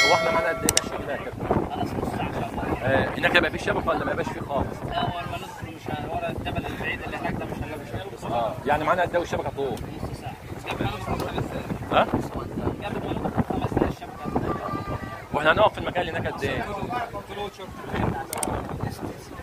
هو احنا معانا قد ايه ماشي كده يا كابتن؟ خلاص نص ساعه ان شاء الله آه، هناك هيبقى في شبكه ولا ما يبقاش في خالص؟ اول ما ندخل مش ه- ورا الجبل البعيد اللي هناك ده مش هنلاقي شغل اه يعني معانا قد ايه والشبكه طول؟ نص ساعه قبل ما ندخل خمس دقايق ها؟ قبل ما ندخل خمس دقايق الشبكه هتنتهي. واحنا هنقف في المكان اللي هناك قد ايه؟